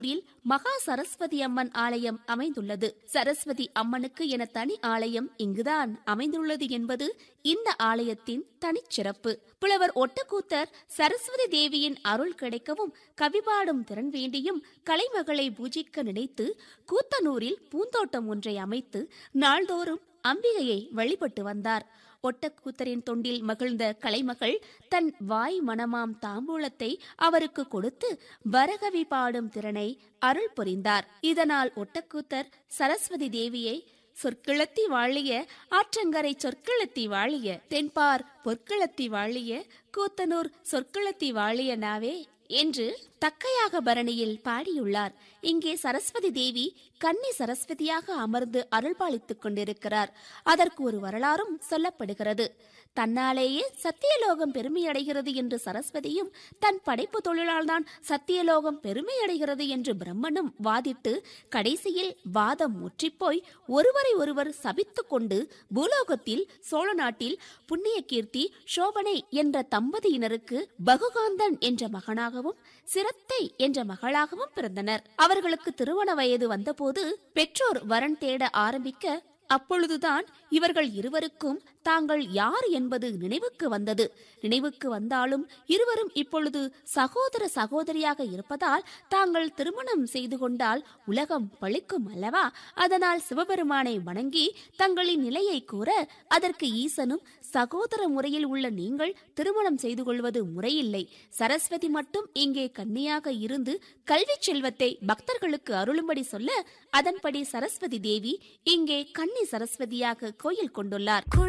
ில் மகா சரஸ்வதி அம்மன் ஆலயம் அமைந்துள்ளது சரஸ்வதி அம்மனுக்கு என தனி ஆலயம் இங்குதான் அமைந்துள்ளது என்பது இந்த ஆலயத்தின் தனிச்சிறப்பு புலவர் ஒட்டக்கூத்தர் சரஸ்வதி தேவியின் அருள் கிடைக்கவும் கவிபாடும் திறன் வேண்டியும் கலைமகளை பூஜிக்க நினைத்து கூத்தனூரில் பூந்தோட்டம் ஒன்றை அமைத்து நாள்தோறும் அம்பிகையை வழிபட்டு வந்தார் ஒட்டக்கூத்தரின் தொண்டில் மகிழ்ந்த கலைமகள் தன் வாய் மனமாம் தாம்பூலத்தை அவருக்கு கொடுத்து வரகவி பாடும் திறனை அருள் புரிந்தார் இதனால் ஒட்டக்கூத்தர் சரஸ்வதி தேவியை சொற்கிழத்தி வாழிய ஆற்றங்கரை சொற்கிழத்தி வாழிய தென்பார் பொற்கிழத்தி வாழிய கூத்தனூர் சொற்கிழத்தி வாழிய நாவே என்று தக்கையாக பரணியில் பாடியுள்ளார் இங்கே சரஸ்வதி தேவி கன்னி சரஸ்வதியாக அமர்ந்து அருள்பாலித்துக் கொண்டிருக்கிறார் அதற்கு ஒரு வரலாறும் சொல்லப்படுகிறது தன்னாலேயே சத்தியலோகம் பெருமையடைகிறது என்று சரஸ்வதியும் தன் படைப்பு தொழிலால்தான் சத்தியலோகம் பெருமையடைகிறது என்று பிரம்மனும் வாதிட்டு கடைசியில் வாதம் முற்றிப்போய் ஒருவரை ஒருவர் சபித்துக் கொண்டு பூலோகத்தில் சோழ நாட்டில் புண்ணிய கீர்த்தி சோபனை என்ற தம்பதியினருக்கு பகுகாந்தன் என்ற மகனாகவும் சிரத்தை என்ற மகளாகவும் பிறந்தனர் அவர்களுக்கு திருமண வயது வந்தபோது பெற்றோர் வரன் தேட ஆரம்பிக்க அப்பொழுதுதான் இவர்கள் இருவருக்கும் தாங்கள் யார் என்பது நினைவுக்கு வந்தது நினைவுக்கு வந்தாலும் இருவரும் இப்பொழுது சகோதர சகோதரியாக இருப்பதால் தாங்கள் திருமணம் செய்து கொண்டால் உலகம் பழிக்கும் அல்லவா அதனால் சிவபெருமானை வணங்கி தங்களின் நிலையை கூற அதற்கு ஈசனும் சகோதர முறையில் உள்ள நீங்கள் திருமணம் செய்து கொள்வது முறையில்லை சரஸ்வதி மட்டும் இங்கே கன்னியாக இருந்து கல்வி செல்வத்தை பக்தர்களுக்கு அருளும்படி சொல்ல அதன்படி சரஸ்வதி தேவி இங்கே கன்னி சரஸ்வதியாக கோயில் கொண்டுள்ளார்